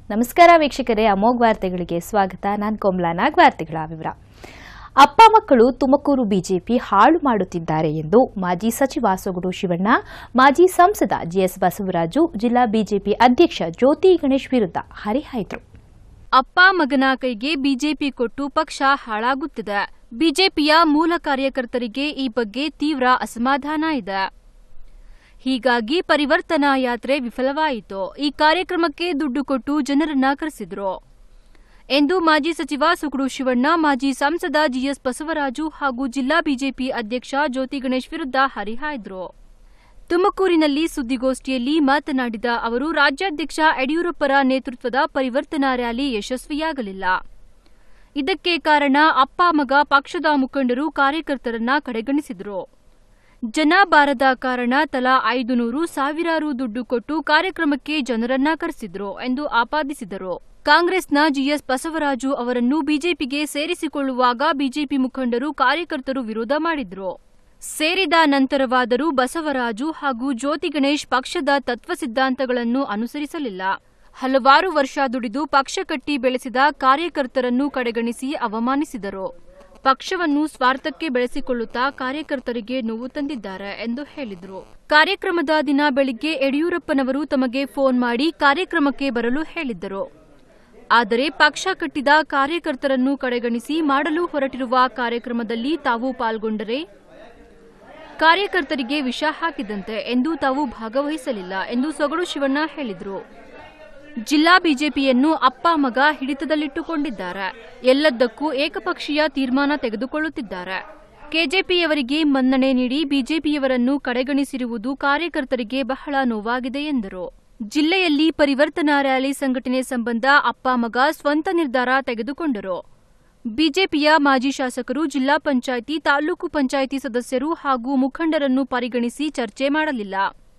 ನಮಸ್ಕಾರ ವೀಕ್ಷಕರೇ ಅಮೋಘ್ ವಾರ್ತೆಗಳಿಗೆ ಸ್ವಾಗತ ನಾನು ಕೋಮ್ಲಾ ನಾಗ್ ವಾರ್ತೆಗಳ ವಿವರ ಅಪ್ಪ ಮಕ್ಕಳು ತುಮಕೂರು ಬಿಜೆಪಿ ಹಾಳು ಮಾಡುತ್ತಿದ್ದಾರೆ ಎಂದು ಮಾಜಿ ಸಚಿವ ಸೊಗಡು ಶಿವಣ್ಣ ಮಾಜಿ ಸಂಸದ ಜಿಎಸ್ ಬಸವರಾಜು ಜಿಲ್ಲಾ ಬಿಜೆಪಿ ಅಧ್ಯಕ್ಷ ಜ್ಯೋತಿ ಗಣೇಶ್ ವಿರುದ್ಧ ಹರಿಹಾಯ್ದರು ಅಪ್ಪ ಮಗನ ಕೈಗೆ ಬಿಜೆಪಿ ಕೊಟ್ಟು ಪಕ್ಷ ಹಾಳಾಗುತ್ತಿದೆ ಬಿಜೆಪಿಯ ಮೂಲ ಕಾರ್ಯಕರ್ತರಿಗೆ ಈ ಬಗ್ಗೆ ತೀವ್ರ ಅಸಮಾಧಾನ ಇದೆ ಹೀಗಾಗಿ ಪರಿವರ್ತನಾ ಯಾತ್ರೆ ವಿಫಲವಾಯಿತು ಈ ಕಾರ್ಯಕ್ರಮಕ್ಕೆ ದುಡ್ಡು ಕೊಟ್ಟು ಜನರನ್ನ ಕರೆಸಿದ್ರು ಎಂದು ಮಾಜಿ ಸಚಿವ ಸುಕುಡು ಶಿವಣ್ಣ ಮಾಜಿ ಸಂಸದ ಜಿಎಸ್ ಬಸವರಾಜು ಹಾಗೂ ಜಿಲ್ಲಾ ಬಿಜೆಪಿ ಅಧ್ಯಕ್ಷ ಜ್ಯೋತಿ ಗಣೇಶ್ ವಿರುದ್ಧ ಹರಿಹಾಯ್ದರು ತುಮಕೂರಿನಲ್ಲಿ ಸುದ್ದಿಗೋಷ್ಠಿಯಲ್ಲಿ ಮಾತನಾಡಿದ ಅವರು ರಾಜ್ಯಾಧ್ಯಕ್ಷ ಯಡಿಯೂರಪ್ಪರ ನೇತೃತ್ವದ ಪರಿವರ್ತನಾ ರ್ಯಾಲಿ ಯಶಸ್ವಿಯಾಗಲಿಲ್ಲ ಇದಕ್ಕೆ ಕಾರಣ ಅಪ್ಪ ಮಗ ಪಕ್ಷದ ಮುಖಂಡರು ಕಾರ್ಯಕರ್ತರನ್ನ ಕಡೆಗಣಿಸಿದರು ಜನ ಬಾರದ ಕಾರಣ ತಲಾ ಐದು ನೂರು ಸಾವಿರಾರು ದುಡ್ಡು ಕೊಟ್ಟು ಕಾರ್ಯಕ್ರಮಕ್ಕೆ ಜನರನ್ನ ಕರೆಸಿದ್ರು ಎಂದು ಆಪಾದಿಸಿದರು ಕಾಂಗ್ರೆಸ್ನ ಜಿಎಸ್ ಬಸವರಾಜು ಅವರನ್ನು ಬಿಜೆಪಿಗೆ ಸೇರಿಸಿಕೊಳ್ಳುವಾಗ ಬಿಜೆಪಿ ಮುಖಂಡರು ಕಾರ್ಯಕರ್ತರು ವಿರೋಧ ಮಾಡಿದ್ರು ಸೇರಿದ ನಂತರವಾದರೂ ಬಸವರಾಜು ಹಾಗೂ ಜ್ಯೋತಿ ಗಣೇಶ್ ಪಕ್ಷದ ತತ್ವ ಸಿದ್ಧಾಂತಗಳನ್ನು ಅನುಸರಿಸಲಿಲ್ಲ ಹಲವಾರು ವರ್ಷ ದುಡಿದು ಪಕ್ಷ ಕಟ್ಟಿ ಬೆಳೆಸಿದ ಕಾರ್ಯಕರ್ತರನ್ನು ಕಡೆಗಣಿಸಿ ಅವಮಾನಿಸಿದರು ಪಕ್ಷವನ್ನು ಸ್ವಾರ್ಥಕ್ಕೆ ಬೆಳೆಸಿಕೊಳ್ಳುತ್ತಾ ಕಾರ್ಯಕರ್ತರಿಗೆ ನೋವು ತಂದಿದ್ದಾರೆ ಎಂದು ಹೇಳಿದರು ಕಾರ್ಯಕ್ರಮದ ದಿನ ಬೆಳಿಗ್ಗೆ ಯಡಿಯೂರಪ್ಪನವರು ತಮಗೆ ಫೋನ್ ಮಾಡಿ ಕಾರ್ಯಕ್ರಮಕ್ಕೆ ಬರಲು ಹೇಳಿದ್ದರು ಆದರೆ ಪಕ್ಷ ಕಟ್ಟಿದ ಕಾರ್ಯಕರ್ತರನ್ನು ಕಡೆಗಣಿಸಿ ಮಾಡಲು ಹೊರಟಿರುವ ಕಾರ್ಯಕ್ರಮದಲ್ಲಿ ತಾವು ಪಾಲ್ಗೊಂಡರೆ ಕಾರ್ಯಕರ್ತರಿಗೆ ವಿಷ ಹಾಕಿದಂತೆ ಎಂದು ತಾವು ಭಾಗವಹಿಸಲಿಲ್ಲ ಎಂದು ಸೊಗಡು ಶಿವಣ್ಣ ಹೇಳಿದರು ಜಿಲ್ಲಾ ಬಿಜೆಪಿಯನ್ನು ಅಪ್ಪ ಮಗ ಹಿಡಿತದಲ್ಲಿಟ್ಟುಕೊಂಡಿದ್ದಾರೆ ಎಲ್ಲದಕ್ಕೂ ಏಕಪಕ್ಷೀಯ ತೀರ್ಮಾನ ತೆಗೆದುಕೊಳ್ಳುತ್ತಿದ್ದಾರೆ ಕೆಜೆಪಿಯವರಿಗೆ ಮನ್ನಣೆ ನೀಡಿ ಬಿಜೆಪಿಯವರನ್ನು ಕಡೆಗಣಿಸಿರುವುದು ಕಾರ್ಯಕರ್ತರಿಗೆ ಬಹಳ ನೋವಾಗಿದೆ ಎಂದರು ಜಿಲ್ಲೆಯಲ್ಲಿ ಪರಿವರ್ತನಾ ರ್ಯಾಲಿ ಸಂಘಟನೆ ಸಂಬಂಧ ಅಪ್ಪ ಮಗ ಸ್ವಂತ ನಿರ್ಧಾರ ತೆಗೆದುಕೊಂಡರು ಬಿಜೆಪಿಯ ಮಾಜಿ ಶಾಸಕರು ಜಿಲ್ಲಾ ಪಂಚಾಯಿತಿ ತಾಲೂಕು ಪಂಚಾಯಿತಿ ಸದಸ್ಯರು ಹಾಗೂ ಮುಖಂಡರನ್ನು ಪರಿಗಣಿಸಿ ಚರ್ಚೆ ಮಾಡಲಿಲ್ಲ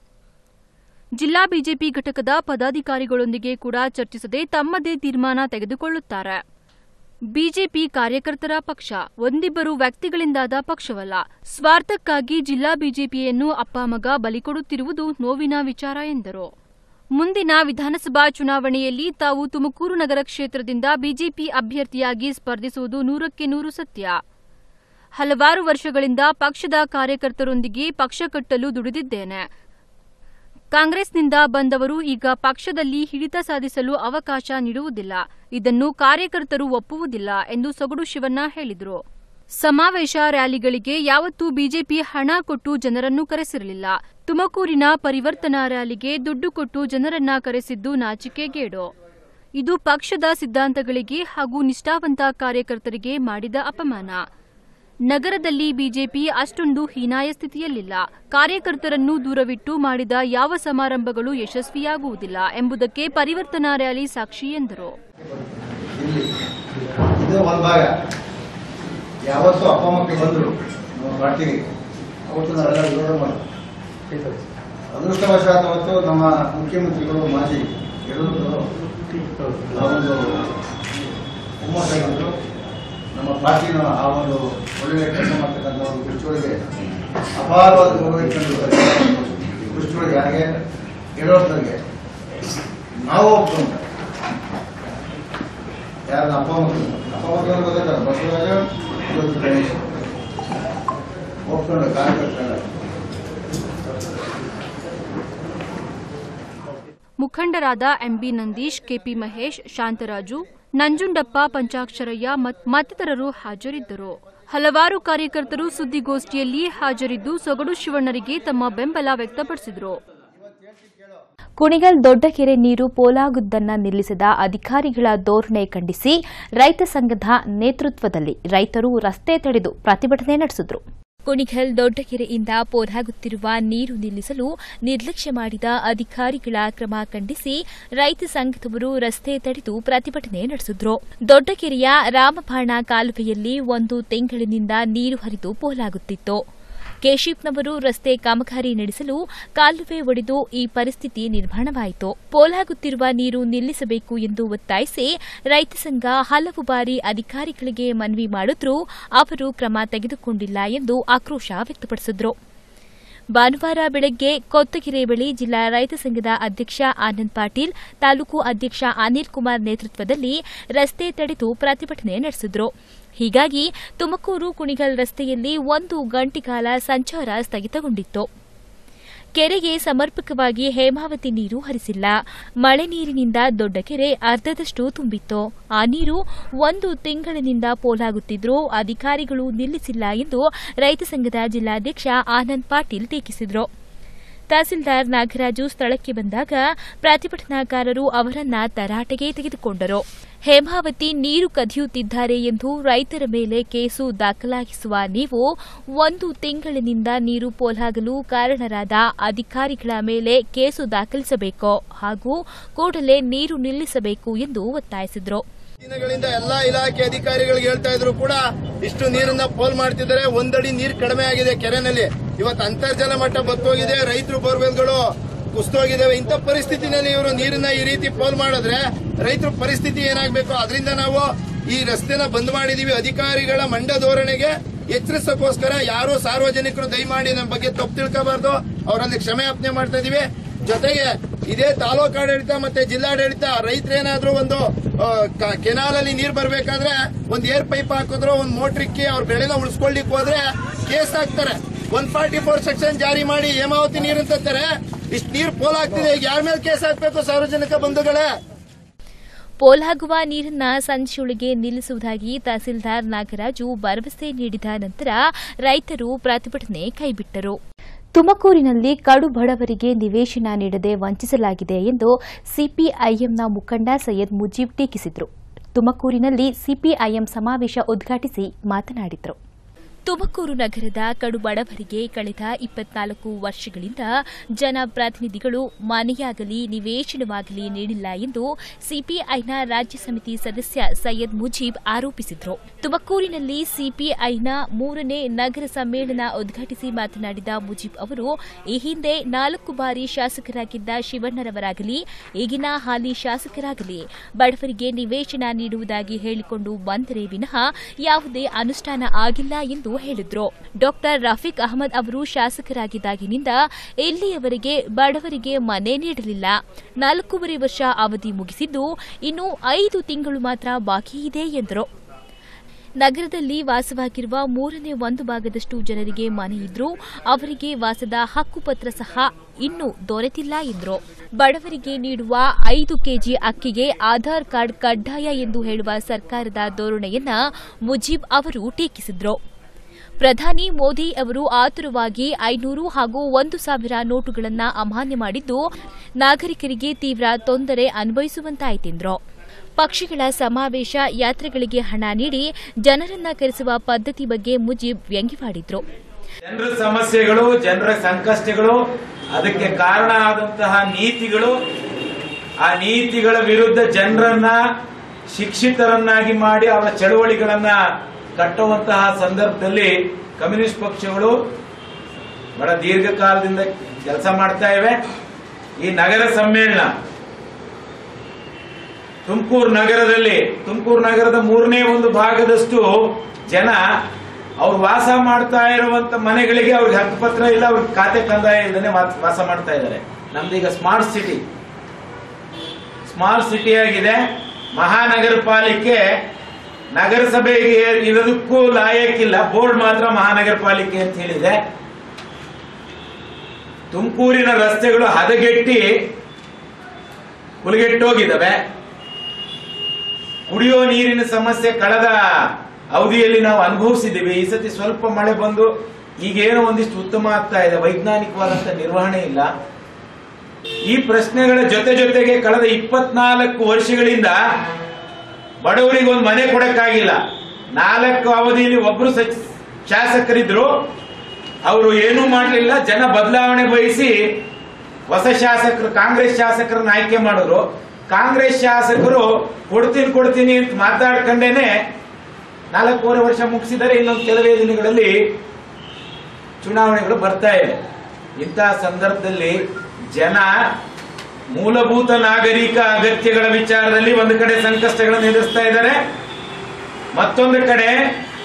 ಜಿಲ್ಲಾ ಬಿಜೆಪಿ ಘಟಕದ ಪದಾಧಿಕಾರಿಗಳೊಂದಿಗೆ ಕೂಡ ಚರ್ಚಿಸದೆ ತಮ್ಮದೇ ತೀರ್ಮಾನ ತೆಗೆದುಕೊಳ್ಳುತ್ತಾರೆ ಬಿಜೆಪಿ ಕಾರ್ಯಕರ್ತರ ಪಕ್ಷ ಒಂದಿಬ್ಬರು ವ್ಯಕ್ತಿಗಳಿಂದಾದ ಪಕ್ಷವಲ್ಲ ಸ್ವಾರ್ಥಕ್ಕಾಗಿ ಜಿಲ್ಲಾ ಬಿಜೆಪಿಯನ್ನು ಅಪ್ಪ ಮಗ ಬಲಿಕೊಡುತ್ತಿರುವುದು ನೋವಿನ ವಿಚಾರ ಎಂದರು ಮುಂದಿನ ವಿಧಾನಸಭಾ ಚುನಾವಣೆಯಲ್ಲಿ ತಾವು ತುಮಕೂರು ನಗರ ಕ್ಷೇತ್ರದಿಂದ ಬಿಜೆಪಿ ಅಭ್ಯರ್ಥಿಯಾಗಿ ಸ್ಪರ್ಧಿಸುವುದು ನೂರಕ್ಕೆ ನೂರು ಸತ್ಯ ಹಲವಾರು ವರ್ಷಗಳಿಂದ ಪಕ್ಷದ ಕಾರ್ಯಕರ್ತರೊಂದಿಗೆ ಪಕ್ಷ ಕಟ್ಟಲು ದುಡಿದಿದ್ದೇನೆ ಕಾಂಗ್ರೆಸ್ನಿಂದ ಬಂದವರು ಈಗ ಪಕ್ಷದಲ್ಲಿ ಹಿಡಿತ ಸಾಧಿಸಲು ಅವಕಾಶ ನೀಡುವುದಿಲ್ಲ ಇದನ್ನು ಕಾರ್ಯಕರ್ತರು ಒಪ್ಪುವುದಿಲ್ಲ ಎಂದು ಸೊಗಡು ಶಿವಣ್ಣ ಹೇಳಿದರು ಸಮಾವೇಶ ರ್ಯಾಲಿಗಳಿಗೆ ಯಾವತ್ತೂ ಬಿಜೆಪಿ ಹಣ ಕೊಟ್ಟು ಜನರನ್ನು ಕರೆಸಿರಲಿಲ್ಲ ತುಮಕೂರಿನ ಪರಿವರ್ತನಾ ರ್ಯಾಲಿಗೆ ದುಡ್ಡು ಕೊಟ್ಟು ಜನರನ್ನ ಕರೆಸಿದ್ದು ನಾಚಿಕೆಗೇಡು ಇದು ಪಕ್ಷದ ಸಿದ್ಧಾಂತಗಳಿಗೆ ಹಾಗೂ ನಿಷ್ಠಾವಂತ ಕಾರ್ಯಕರ್ತರಿಗೆ ಮಾಡಿದ ಅಪಮಾನ ನಗರದಲ್ಲಿ ಬಿಜೆಪಿ ಅಷ್ಟೊಂದು ಹೀನಾಯ ಸ್ಥಿತಿಯಲ್ಲಿಲ್ಲ ಕಾರ್ಯಕರ್ತರನ್ನು ದೂರವಿಟ್ಟು ಮಾಡಿದ ಯಾವ ಸಮಾರಂಭಗಳು ಯಶಸ್ವಿಯಾಗುವುದಿಲ್ಲ ಎಂಬುದಕ್ಕೆ ಪರಿವರ್ತನಾ ರ್ಯಾಲಿ ಸಾಕ್ಷಿ ಎಂದರು ಇಲ್ಲಿ ಇದು ಒಂದು ಭಾಗ ಯಾವತ್ತು ಅಪ್ಪ ಮಕ್ಕಳು ಬಂದರು ನಮ್ಮ ಪಾರ್ಟಿಗೆ ಅವತ್ತು ನಾವೆಲ್ಲ ವಿರೋಧ ಮಾಡಿದ್ವಿ ಅದೃಷ್ಟವಶಾತ್ ಅವತ್ತು ನಮ್ಮ ಮುಖ್ಯಮಂತ್ರಿಗಳು ಮಾಜಿ ಯಡಿಯೂರಪ್ಪರು ಆ ಒಂದು ಹುಮ್ಮಸ್ಸಾಗಿದ್ರು ನಮ್ಮ ಪಾರ್ಟಿನ ಆ ಒಂದು ಒಳ್ಳೆಯ ಕೆಲಸ ಮಾಡ್ತಕ್ಕಂಥ ಒಂದು ಕುರ್ಚಿಯೊಳಗೆ ಅಪಾರವಾದ ಗೌರವ ಇಟ್ಕೊಂಡು ಕುರ್ಚಿಯೊಳಗೆ ಯಾರಿಗೆ ಯಡಿಯೂರಪ್ಪನಿಗೆ ನಾವು ಒಪ್ಕೊಂಡು ಯಾರು ಅಪ್ಪ ಮಕ್ಕಳು ಅಪ್ಪ ಮಕ್ಕಳು ಗೊತ್ತಾಗ್ತಾರೆ ಬಸವರಾಜ ಜ್ಯೋತಿ ಗಣೇಶ್ ಒಪ್ಕೊಂಡು ಕಾರ್ಯಕರ್ತರ ಮುಖಂಡರಾದ ಎಂಬಿ ನಂದೀಶ್ ಕೆಪಿ ಮಹೇಶ್ ಶಾಂತರಾಜು ನಂಜುಂಡಪ್ಪ ಪಂಚಾಕ್ಷರಯ್ಯ ಮತ್- ಮತ್ತಿತರರು ಹಾಜರಿದ್ದರು ಹಲವಾರು ಕಾರ್ಯಕರ್ತರು ಸುದ್ದಿಗೋಷ್ಠಿಯಲ್ಲಿ ಹಾಜರಿದ್ದು ಸೊಗಡು ಶಿವಣ್ಣರಿಗೆ ತಮ್ಮ ಬೆಂಬಲ ವ್ಯಕ್ತಪಡಿಸಿದರು ಕುಣಿಗಲ್ ದೊಡ್ಡಕೆರೆ ನೀರು ಪೋಲಾಗುವುದನ್ನು ನಿಲ್ಲಿಸಿದ ಅಧಿಕಾರಿಗಳ ಧೋರಣೆ ಖಂಡಿಸಿ ರೈತ ಸಂಘದ ನೇತೃತ್ವದಲ್ಲಿ ರೈತರು ರಸ್ತೆ ತಡೆದು ಪ್ರತಿಭಟನೆ ನಡೆಸಿದರು ಕುಣಿಗಲ್ ದೊಡ್ಡಕೆರೆಯಿಂದ ಪೋಲಾಗುತ್ತಿರುವ ನೀರು ನಿಲ್ಲಿಸಲು ನಿರ್ಲಕ್ಷ್ಯ ಮಾಡಿದ ಅಧಿಕಾರಿಗಳ ಕ್ರಮ ಖಂಡಿಸಿ ರೈತ ಸಂಘದವರು ರಸ್ತೆ ತಡೆದು ಪ್ರತಿಭಟನೆ ನಡೆಸಿದ್ರು ದೊಡ್ಡಕೆರೆಯ ರಾಮಬಾಣ ಕಾಲುವೆಯಲ್ಲಿ ಒಂದು ತಿಂಗಳಿನಿಂದ ನೀರು ಹರಿದು ಪೋಲಾಗುತ್ತಿತ್ತು ಕೇಶಿಪ್ನವರು ರಸ್ತೆ ಕಾಮಗಾರಿ ನಡೆಸಲು ಕಾಲುವೆ ಒಡೆದು ಈ ಪರಿಸ್ಥಿತಿ ನಿರ್ಮಾಣವಾಯಿತು ಪೋಲಾಗುತ್ತಿರುವ ನೀರು ನಿಲ್ಲಿಸಬೇಕು ಎಂದು ಒತ್ತಾಯಿಸಿ ರೈತ ಸಂಘ ಹಲವು ಬಾರಿ ಅಧಿಕಾರಿಗಳಿಗೆ ಮನವಿ ಮಾಡಿದ್ರೂ ಅವರು ಕ್ರಮ ತೆಗೆದುಕೊಂಡಿಲ್ಲ ಎಂದು ಆಕ್ರೋಶ ವ್ಯಕ್ತಪಡಿಸಿದ್ರು ಭಾನುವಾರ ಬೆಳಗ್ಗೆ ಕೊತ್ತಗೆರೆ ಬಳಿ ಜಿಲ್ಲಾ ರೈತ ಸಂಘದ ಅಧ್ಯಕ್ಷ ಆನಂದ್ ಪಾಟೀಲ್ ತಾಲೂಕು ಅಧ್ಯಕ್ಷ ಅನಿಲ್ ಕುಮಾರ್ ನೇತೃತ್ವದಲ್ಲಿ ರಸ್ತೆ ತಡೆದು ಪ್ರತಿಭಟನೆ ನಡೆಸಿದ್ರು ಹೀಗಾಗಿ ತುಮಕೂರು ಕುಣಿಗಲ್ ರಸ್ತೆಯಲ್ಲಿ ಒಂದು ಗಂಟೆ ಕಾಲ ಸಂಚಾರ ಸ್ಥಗಿತಗೊಂಡಿತ್ತು ಕೆರೆಗೆ ಸಮರ್ಪಕವಾಗಿ ಹೇಮಾವತಿ ನೀರು ಹರಿಸಿಲ್ಲ ಮಳೆ ನೀರಿನಿಂದ ದೊಡ್ಡ ಕೆರೆ ಅರ್ಧದಷ್ಟು ತುಂಬಿತ್ತು ಆ ನೀರು ಒಂದು ತಿಂಗಳಿನಿಂದ ಪೋಲಾಗುತ್ತಿದ್ರೂ ಅಧಿಕಾರಿಗಳು ನಿಲ್ಲಿಸಿಲ್ಲ ಎಂದು ರೈತ ಸಂಘದ ಜಿಲ್ಲಾಧ್ಯಕ್ಷ ಆನಂದ್ ಪಾಟೀಲ್ ಟೀಕಿಸಿದರು ತಹಸೀಲ್ದಾರ್ ನಾಗರಾಜು ಸ್ಥಳಕ್ಕೆ ಬಂದಾಗ ಪ್ರತಿಭಟನಾಕಾರರು ಅವರನ್ನ ತರಾಟೆಗೆ ತೆಗೆದುಕೊಂಡರು ಹೇಮಾವತಿ ನೀರು ಕದಿಯುತ್ತಿದ್ದಾರೆ ಎಂದು ರೈತರ ಮೇಲೆ ಕೇಸು ದಾಖಲಾಗಿಸುವ ನೀವು ಒಂದು ತಿಂಗಳಿನಿಂದ ನೀರು ಪೋಲಾಗಲು ಕಾರಣರಾದ ಅಧಿಕಾರಿಗಳ ಮೇಲೆ ಕೇಸು ದಾಖಲಿಸಬೇಕು ಹಾಗೂ ಕೂಡಲೇ ನೀರು ನಿಲ್ಲಿಸಬೇಕು ಎಂದು ಒತ್ತಾಯಿಸಿದರು ದಿನಗಳಿಂದ ಎಲ್ಲಾ ಇಲಾಖೆ ಅಧಿಕಾರಿಗಳಿಗೆ ಹೇಳ್ತಾ ಇದ್ರು ಕೂಡ ಇಷ್ಟು ನೀರನ್ನ ಪೋಲ್ ಮಾಡ್ತಿದ್ದಾರೆ ಒಂದಡಿ ನೀರು ಕಡಿಮೆ ಆಗಿದೆ ಕೆರೆನಲ್ಲಿ ಇವತ್ತು ಅಂತರ್ಜಲ ಮಟ್ಟ ಬತ್ತೋಗಿದೆ ರೈತರು ಬೋರ್ವೆಲ್ಗಳು ಕುಸ್ತೋಗಿದ್ದಾವೆ ಇಂಥ ಪರಿಸ್ಥಿತಿನಲ್ಲಿ ಇವರು ನೀರನ್ನ ಈ ರೀತಿ ಪೋಲ್ ಮಾಡಿದ್ರೆ ರೈತರ ಪರಿಸ್ಥಿತಿ ಏನಾಗಬೇಕು ಅದರಿಂದ ನಾವು ಈ ರಸ್ತೆನ ಬಂದ್ ಮಾಡಿದೀವಿ ಅಧಿಕಾರಿಗಳ ಮಂಡ ಧೋರಣೆಗೆ ಎಚ್ಚರಿಸೋಕೋಸ್ಕರ ಯಾರು ಸಾರ್ವಜನಿಕರು ದಯಮಾಡಿ ನಮ್ಮ ಬಗ್ಗೆ ತಪ್ಪು ತಿಳ್ಕೋಬಾರ್ದು ಅವರಲ್ಲಿ ಕ್ಷಮೆ ಯಾಪನೆ ಮಾಡ್ತಾ ಇದೀವಿ ಜೊತೆಗೆ ಇದೇ ತಾಲೂಕು ಆಡಳಿತ ಮತ್ತೆ ಜಿಲ್ಲಾಡಳಿತ ರೈತರೇನಾದ್ರೂ ಒಂದು ಕೆನಾಲ್ ಅಲ್ಲಿ ನೀರ್ ಬರ್ಬೇಕಾದ್ರೆ ಒಂದ್ ಏರ್ ಪೈಪ್ ಹಾಕಿದ್ರು ಒಂದ್ ಮೋಟರ್ ಇಕ್ಕಿ ಅವ್ರ ಬೆಳೆನ ಉಳಿಸ್ಕೊಳ್ಲಿಕ್ಕೆ ಹೋದ್ರೆ ಕೇಸ್ ಹಾಕ್ತಾರೆ ಒನ್ ಫಾರ್ಟಿ ಫೋರ್ ಸೆಕ್ಷನ್ ಜಾರಿ ಮಾಡಿ ಹೇಮಾವತಿ ನೀರು ಅಂತಾರೆ ಇಷ್ಟು ನೀರ್ ಪೋಲ್ ಆಗ್ತಿದೆ ಈಗ ಯಾರ ಮೇಲೆ ಕೇಸ್ ಹಾಕ್ಬೇಕು ಸಾರ್ವಜನಿಕ ಬಂಧುಗಳೇ ಪೋಲಾಗುವ ನೀರನ್ನ ಸಂಜೆಯೊಳಗೆ ನಿಲ್ಲಿಸುವುದಾಗಿ ತಹಸೀಲ್ದಾರ್ ನಾಗರಾಜು ಭರವಸೆ ನೀಡಿದ ನಂತರ ರೈತರು ಪ್ರತಿಭಟನೆ ಕೈಬಿಟ್ಟರು ತುಮಕೂರಿನಲ್ಲಿ ಕಡು ಬಡವರಿಗೆ ನಿವೇಶನ ನೀಡದೆ ವಂಚಿಸಲಾಗಿದೆ ಎಂದು ಸಿಪಿಐಎಂನ ಮುಖಂಡ ಸೈಯದ್ ಮುಜೀಬ್ ಟೀಕಿಸಿದರು ತುಮಕೂರಿನಲ್ಲಿ ಸಿಪಿಐಎಂ ಸಮಾವೇಶ ಉದ್ಘಾಟಿಸಿ ಮಾತನಾಡಿದರು ತುಮಕೂರು ನಗರದ ಕಡು ಬಡವರಿಗೆ ಕಳೆದ ಇಪ್ಪತ್ನಾಲ್ಕು ವರ್ಷಗಳಿಂದ ಜನಪ್ರತಿನಿಧಿಗಳು ಮನೆಯಾಗಲಿ ನಿವೇಶನವಾಗಲಿ ನೀಡಿಲ್ಲ ಎಂದು ಸಿಪಿಐನ ರಾಜ್ಯ ಸಮಿತಿ ಸದಸ್ಯ ಸೈಯದ್ ಮುಜೀಬ್ ಆರೋಪಿಸಿದರು ತುಮಕೂರಿನಲ್ಲಿ ಸಿಪಿಐನ ಮೂರನೇ ನಗರ ಸಮ್ಮೇಳನ ಉದ್ಘಾಟಿಸಿ ಮಾತನಾಡಿದ ಮುಜೀಬ್ ಅವರು ಈ ಹಿಂದೆ ನಾಲ್ಕು ಬಾರಿ ಶಾಸಕರಾಗಿದ್ದ ಶಿವಣ್ಣರವರಾಗಲಿ ಈಗಿನ ಹಾಲಿ ಶಾಸಕರಾಗಲಿ ಬಡವರಿಗೆ ನಿವೇಶನ ನೀಡುವುದಾಗಿ ಹೇಳಿಕೊಂಡು ಬಂದರೆ ವಿನಃ ಯಾವುದೇ ಅನುಷ್ಠಾನ ಆಗಿಲ್ಲ ಎಂದು ಹೇಳಿದ್ರು ಡಾಕ್ಟರ್ ರಫೀಕ್ ಅಹಮದ್ ಅವರು ಶಾಸಕರಾಗಿದ್ದಾಗಿನಿಂದ ಇಲ್ಲಿಯವರೆಗೆ ಬಡವರಿಗೆ ಮನೆ ನೀಡಲಿಲ್ಲ ನಾಲ್ಕೂವರೆ ವರ್ಷ ಅವಧಿ ಮುಗಿಸಿದ್ದು ಇನ್ನು ಐದು ತಿಂಗಳು ಮಾತ್ರ ಬಾಕಿ ಇದೆ ಎಂದರು ನಗರದಲ್ಲಿ ವಾಸವಾಗಿರುವ ಮೂರನೇ ಒಂದು ಭಾಗದಷ್ಟು ಜನರಿಗೆ ಮನೆ ಇದ್ರೂ ಅವರಿಗೆ ವಾಸದ ಹಕ್ಕುಪತ್ರ ಸಹ ಇನ್ನೂ ದೊರೆತಿಲ್ಲ ಎಂದರು ಬಡವರಿಗೆ ನೀಡುವ ಐದು ಕೆಜಿ ಅಕ್ಕಿಗೆ ಆಧಾರ್ ಕಾರ್ಡ್ ಕಡ್ಡಾಯ ಎಂದು ಹೇಳುವ ಸರ್ಕಾರದ ಧೋರಣೆಯನ್ನ ಮುಜೀಬ್ ಅವರು ಟೀಕಿಸಿದರು ಪ್ರಧಾನಿ ಮೋದಿ ಅವರು ಆತುರವಾಗಿ ಐನೂರು ಹಾಗೂ ಒಂದು ಸಾವಿರ ನೋಟುಗಳನ್ನು ಅಮಾನ್ಯ ಮಾಡಿದ್ದು ನಾಗರಿಕರಿಗೆ ತೀವ್ರ ತೊಂದರೆ ಅನುಭವಿಸುವಂತಾಯಿತೆಂದರು ಪಕ್ಷಿಗಳ ಸಮಾವೇಶ ಯಾತ್ರೆಗಳಿಗೆ ಹಣ ನೀಡಿ ಜನರನ್ನ ಕರೆಸುವ ಪದ್ಧತಿ ಬಗ್ಗೆ ಮುಜೀಬ್ ವ್ಯಂಗ್ಯವಾಡಿದ್ರು ಜನರ ಸಮಸ್ಯೆಗಳು ಜನರ ಸಂಕಷ್ಟಗಳು ಅದಕ್ಕೆ ಕಾರಣ ಆದಂತಹ ನೀತಿಗಳು ಆ ನೀತಿಗಳ ವಿರುದ್ಧ ಜನರನ್ನ ಶಿಕ್ಷಿತರನ್ನಾಗಿ ಮಾಡಿ ಅವರ ಚಳುವಳಿಗಳನ್ನ ಕಟ್ಟುವಂತಹ ಸಂದರ್ಭದಲ್ಲಿ ಕಮ್ಯುನಿಸ್ಟ್ ಪಕ್ಷಗಳು ಬಹಳ ದೀರ್ಘಕಾಲದಿಂದ ಕೆಲಸ ಮಾಡ್ತಾ ಇವೆ ಈ ನಗರ ಸಮ್ಮೇಳನ ತುಮಕೂರು ನಗರದಲ್ಲಿ ತುಮಕೂರು ನಗರದ ಮೂರನೇ ಒಂದು ಭಾಗದಷ್ಟು ಜನ ಅವ್ರು ವಾಸ ಮಾಡ್ತಾ ಇರುವಂತ ಮನೆಗಳಿಗೆ ಅವ್ರಿಗೆ ಹಕ್ಕುಪತ್ರ ಇಲ್ಲ ಅವ್ರಿಗೆ ಖಾತೆ ಕಂದಾಯ ಇಲ್ಲದೆ ವಾಸ ಮಾಡ್ತಾ ಇದ್ದಾರೆ ನಮ್ದೀಗ ಸ್ಮಾರ್ಟ್ ಸಿಟಿ ಸ್ಮಾರ್ಟ್ ಸಿಟಿ ಆಗಿದೆ ಮಹಾನಗರ ಪಾಲಿಕೆ ನಗರಸಭೆಗೆ ಇರೋದಕ್ಕೂ ಲಾಯಕ್ಕಿಲ್ಲ ಬೋರ್ಡ್ ಮಾತ್ರ ಮಹಾನಗರ ಪಾಲಿಕೆ ಅಂತ ಹೇಳಿದೆ ತುಮಕೂರಿನ ರಸ್ತೆಗಳು ಹದಗೆಟ್ಟಿ ಹುಲಿಗೆಟ್ಟೋಗಿದ್ದಾವೆ ಕುಡಿಯೋ ನೀರಿನ ಸಮಸ್ಯೆ ಕಳೆದ ಅವಧಿಯಲ್ಲಿ ನಾವು ಅನುಭವಿಸಿದ್ದೀವಿ ಈ ಸತಿ ಸ್ವಲ್ಪ ಮಳೆ ಬಂದು ಈಗೇನೋ ಒಂದಿಷ್ಟು ಉತ್ತಮ ಆಗ್ತಾ ಇದೆ ವೈಜ್ಞಾನಿಕವಾದಂತ ನಿರ್ವಹಣೆ ಇಲ್ಲ ಈ ಪ್ರಶ್ನೆಗಳ ಜೊತೆ ಜೊತೆಗೆ ಕಳೆದ ಇಪ್ಪತ್ನಾಲ್ಕು ವರ್ಷಗಳಿಂದ ಬಡವರಿಗೆ ಒಂದು ಮನೆ ಕೊಡಕ್ಕಾಗಿಲ್ಲ ನಾಲ್ಕು ಅವಧಿಯಲ್ಲಿ ಒಬ್ರು ಸಚ್- ಶಾಸಕರಿದ್ರು ಅವರು ಏನೂ ಮಾಡಲಿಲ್ಲ ಜನ ಬದಲಾವಣೆ ಬಯಸಿ ಹೊಸ ಶಾಸಕರು ಕಾಂಗ್ರೆಸ್ ಶಾಸಕರನ್ನ ಆಯ್ಕೆ ಮಾಡಿದ್ರು ಕಾಂಗ್ರೆಸ್ ಶಾಸಕರು ಕೊಡ್ತೀನಿ ಕೊಡ್ತೀನಿ ಅಂತ ಮಾತಾಡ್ಕೊಂಡೇನೆ ನಾಲ್ಕೂವರೆ ವರ್ಷ ಮುಗಿಸಿದರೆ ಇನ್ನೊಂದು ಕೆಲವೇ ದಿನಗಳಲ್ಲಿ ಚುನಾವಣೆಗಳು ಬರ್ತಾ ಇವೆ ಇಂತಹ ಸಂದರ್ಭದಲ್ಲಿ ಜನ ಮೂಲಭೂತ ನಾಗರಿಕ ಅಗತ್ಯಗಳ ವಿಚಾರದಲ್ಲಿ ಒಂದು ಕಡೆ ಸಂಕಷ್ಟಗಳನ್ನು ಎದುರಿಸ್ತಾ ಇದ್ದಾರೆ ಮತ್ತೊಂದು ಕಡೆ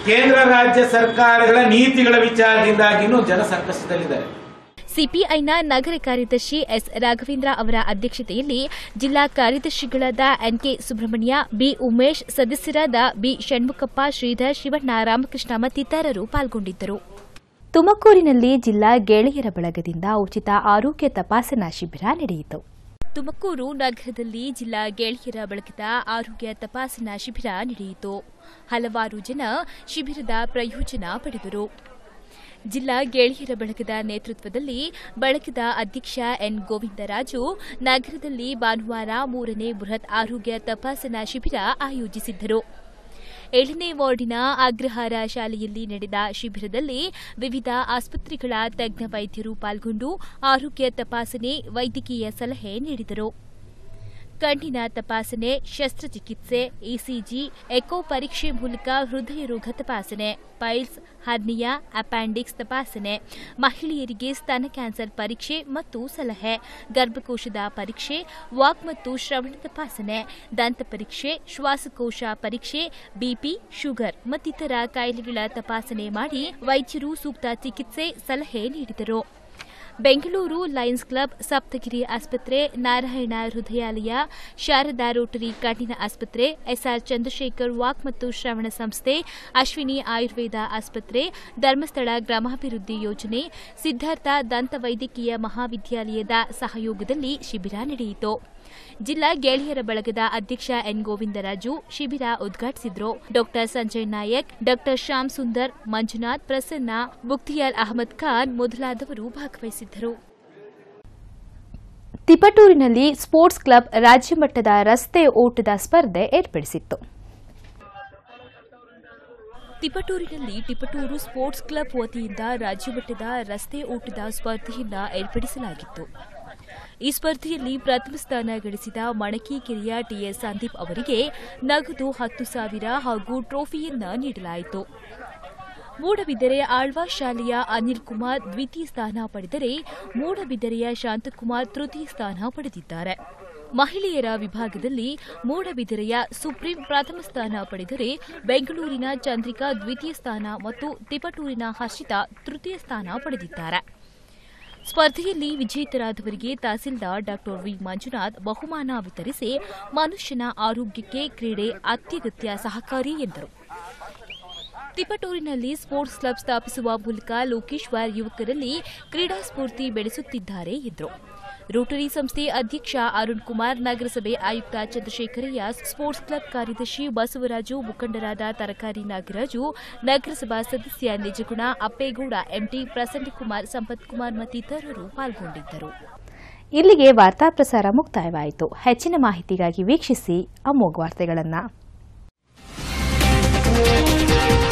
ಕೇಂದ್ರ ರಾಜ್ಯ ಸರ್ಕಾರಗಳ ನೀತಿಗಳ ವಿಚಾರದಿಂದಾಗಿನೂ ಜನ ಸಂಕಷ್ಟದಲ್ಲಿದ್ದಾರೆ ಸಿಪಿಐನ ನಗರ ಕಾರ್ಯದರ್ಶಿ ಎಸ್ ರಾಘವೇಂದ್ರ ಅವರ ಅಧ್ಯಕ್ಷತೆಯಲ್ಲಿ ಜಿಲ್ಲಾ ಕಾರ್ಯದರ್ಶಿಗಳಾದ ಎನ್ಕೆ ಸುಬ್ರಹ್ಮಣ್ಯ ಬಿ ಉಮೇಶ್ ಸದಸ್ಯರಾದ ಬಿ ಷಣ್ಮುಖಪ್ಪ ಶ್ರೀಧರ್ ಶಿವಣ್ಣ ರಾಮಕೃಷ್ಣ ಮತ್ತಿತರರು ಪಾಲ್ಗೊಂಡಿದ್ದರು ತುಮಕೂರಿನಲ್ಲಿ ಜಿಲ್ಲಾ ಗೆಳೆಯರ ಬಳಗದಿಂದ ಉಚಿತ ಆರೋಗ್ಯ ತಪಾಸಣಾ ಶಿಬಿರ ನಡೆಯಿತು ತುಮಕೂರು ನಗರದಲ್ಲಿ ಜಿಲ್ಲಾ ಗೆಳೆಯರ ಬಳಗದ ಆರೋಗ್ಯ ತಪಾಸಣಾ ಶಿಬಿರ ನಡೆಯಿತು ಹಲವಾರು ಜನ ಶಿಬಿರದ ಪ್ರಯೋಜನ ಪಡೆದರು ಜಿಲ್ಲಾ ಗೆಳೆಯರ ಬಳಗದ ನೇತೃತ್ವದಲ್ಲಿ ಬಳಗದ ಅಧ್ಯಕ್ಷ ಎನ್ ಗೋವಿಂದರಾಜು ನಗರದಲ್ಲಿ ಭಾನುವಾರ ಮೂರನೇ ಬೃಹತ್ ಆರೋಗ್ಯ ತಪಾಸಣಾ ಶಿಬಿರ ಆಯೋಜಿಸಿದ್ದರು ಏಳನೇ ವಾರ್ಡಿನ ಅಗ್ರಹಾರ ಶಾಲೆಯಲ್ಲಿ ನಡೆದ ಶಿಬಿರದಲ್ಲಿ ವಿವಿಧ ಆಸ್ಪತ್ರೆಗಳ ತಜ್ಞ ವೈದ್ಯರು ಪಾಲ್ಗೊಂಡು ಆರೋಗ್ಯ ತಪಾಸಣೆ ವೈದ್ಯಕೀಯ ಸಲಹೆ ನೀಡಿದರು ಕಣ್ಣಿನ ತಪಾಸಣೆ ಶಸ್ತ್ರಚಿಕಿತ್ಸೆ ಇಸಿಜಿ ಎಕೋ ಪರೀಕ್ಷೆ ಮೂಲಕ ಹೃದಯ ರೋಗ ತಪಾಸಣೆ ಪೈಲ್ಸ್ ಹರ್ನಿಯಾ ಅಪ್ಯಾಂಡಿಕ್ಸ್ ತಪಾಸಣೆ ಮಹಿಳೆಯರಿಗೆ ಸ್ತನ ಕ್ಯಾನ್ಸರ್ ಪರೀಕ್ಷೆ ಮತ್ತು ಸಲಹೆ ಗರ್ಭಕೋಶದ ಪರೀಕ್ಷೆ ವಾಕ್ ಮತ್ತು ಶ್ರವಣ ತಪಾಸಣೆ ದಂತ ಪರೀಕ್ಷೆ ಶ್ವಾಸಕೋಶ ಪರೀಕ್ಷೆ ಬಿಪಿ ಶುಗರ್ ಮತ್ತಿತರ ಕಾಯಿಲೆಗಳ ತಪಾಸಣೆ ಮಾಡಿ ವೈದ್ಯರು ಸೂಕ್ತ ಚಿಕಿತ್ಸೆ ಸಲಹೆ ನೀಡಿದರು ಬೆಂಗಳೂರು ಲಯನ್ಸ್ ಕ್ಲಬ್ ಸಪ್ತಗಿರಿ ಆಸ್ಪತ್ರೆ ನಾರಾಯಣ ಹೃದಯಾಲಯ ಶಾರದಾ ರೋಟರಿ ಕಣ್ಣಿನ ಆಸ್ಪತ್ರೆ ಎಸ್ಆರ್ ಚಂದ್ರಶೇಖರ್ ವಾಕ್ ಮತ್ತು ಶ್ರವಣ ಸಂಸ್ಥೆ ಅಶ್ವಿನಿ ಆಯುರ್ವೇದ ಆಸ್ಪತ್ರೆ ಧರ್ಮಸ್ಥಳ ಗ್ರಾಮಾಭಿವೃದ್ಧಿ ಯೋಜನೆ ಸಿದ್ಧಾರ್ಥ ದಂತ ವೈದ್ಯಕೀಯ ಮಹಾವಿದ್ಯಾಲಯದ ಸಹಯೋಗದಲ್ಲಿ ಶಿಬಿರ ನಡೆಯಿತು ಜಿಲ್ಲಾ ಗೆಳೆಯರ ಬಳಗದ ಅಧ್ಯಕ್ಷ ಎನ್ ಗೋವಿಂದರಾಜು ಶಿಬಿರ ಉದ್ಘಾಟಿಸಿದ್ರು ಡಾ ಸಂಜಯ್ ನಾಯಕ್ ಡಾ ಶ್ಯಾಮ್ ಸುಂದರ್ ಮಂಜುನಾಥ್ ಪ್ರಸನ್ನ ಮುಕ್ತಿಯಾರ್ ಅಹಮದ್ ಖಾನ್ ಮೊದಲಾದವರು ಭಾಗವಹಿಸಿದ್ದರು ತಿಪಟೂರಿನಲ್ಲಿ ಸ್ಪೋರ್ಟ್ಸ್ ಕ್ಲಬ್ ರಾಜ್ಯಮಟ್ಟದ ರಸ್ತೆ ಓಟದ ಸ್ಪರ್ಧೆ ಏರ್ಪಡಿಸಿತ್ತು ತಿಪಟೂರಿನಲ್ಲಿ ಟಿಪಟೂರು ಸ್ಪೋರ್ಟ್ಸ್ ಕ್ಲಬ್ ವತಿಯಿಂದ ರಾಜ್ಯಮಟ್ಟದ ರಸ್ತೆ ಓಟದ ಸ್ಪರ್ಧೆಯನ್ನ ಏರ್ಪಡಿಸಲಾಗಿತ್ತು ಈ ಸ್ಪರ್ಧೆಯಲ್ಲಿ ಪ್ರಥಮ ಸ್ಥಾನ ಗಳಿಸಿದ ಮಣಕಿಕೆರೆಯ ಟಿಎಸ್ ಸಂದೀಪ್ ಅವರಿಗೆ ನಗದು ಹತ್ತು ಸಾವಿರ ಹಾಗೂ ಟ್ರೋಫಿಯನ್ನ ನೀಡಲಾಯಿತು ಮೂಡಬಿದರೆ ಆಳ್ವಾ ಶಾಲೆಯ ಅನಿಲ್ ಕುಮಾರ್ ದ್ವಿತೀಯ ಸ್ಥಾನ ಪಡೆದರೆ ಮೂಡಬಿದರೆಯ ಶಾಂತಕುಮಾರ್ ತೃತೀಯ ಸ್ಥಾನ ಪಡೆದಿದ್ದಾರೆ ಮಹಿಳೆಯರ ವಿಭಾಗದಲ್ಲಿ ಮೂಡಬಿದಿರೆಯ ಸುಪ್ರೀಂ ಪ್ರಥಮ ಸ್ಥಾನ ಪಡೆದರೆ ಬೆಂಗಳೂರಿನ ಚಂದ್ರಿಕಾ ದ್ವಿತೀಯ ಸ್ಥಾನ ಮತ್ತು ತಿಪಟೂರಿನ ಹರ್ಷಿತಾ ತೃತೀಯ ಸ್ಥಾನ ಪಡೆದಿದ್ದಾರೆ ಸ್ಪರ್ಧೆಯಲ್ಲಿ ವಿಜೇತರಾದವರಿಗೆ ತಹಸೀಲ್ದಾರ್ ಡಾ ವಿ ಮಂಜುನಾಥ್ ಬಹುಮಾನ ವಿತರಿಸಿ ಮನುಷ್ಯನ ಆರೋಗ್ಯಕ್ಕೆ ಕ್ರೀಡೆ ಅತ್ಯಗತ್ಯ ಸಹಕಾರಿ ಎಂದರು ತಿಪಟೂರಿನಲ್ಲಿ ಸ್ಪೋರ್ಟ್ಸ್ ಕ್ಲಬ್ ಸ್ಥಾಪಿಸುವ ಮೂಲಕ ಲೋಕೇಶ್ವರ್ ಯುವಕರಲ್ಲಿ ಕ್ರೀಡಾ ಸ್ಫೂರ್ತಿ ಬೆಳೆಸುತ್ತಿದ್ದಾರೆ ಎಂದರು ರೋಟರಿ ಸಂಸ್ಥೆ ಅಧ್ಯಕ್ಷ ಅರುಣ್ ಕುಮಾರ್ ನಗರಸಭೆ ಆಯುಕ್ತ ಚಂದ್ರಶೇಖರಯ್ಯ ಸ್ಪೋರ್ಟ್ಸ್ ಕ್ಲಬ್ ಕಾರ್ಯದರ್ಶಿ ಬಸವರಾಜು ಮುಖಂಡರಾದ ತರಕಾರಿ ನಾಗರಾಜು ನಗರಸಭಾ ಸದಸ್ಯ ನಿಜಗುಣ ಅಪ್ಪೇಗೌಡ ಎಂಟಿ ಪ್ರಸನ್ನಕುಮಾರ್ ಸಂಪತ್ ಕುಮಾರ್ ಮತ್ತಿತರರು ಪಾಲ್ಗೊಂಡಿದ್ದರು ಇಲ್ಲಿಗೆ ವಾರ್ತಾ ಪ್ರಸಾರ ಮುಕ್ತಾಯವಾಯಿತು ಹೆಚ್ಚಿನ ಮಾಹಿತಿಗಾಗಿ ವೀಕ್ಷಿಸಿ ಅಮೋಘ್ ವಾರ್ತೆಗಳನ್ನು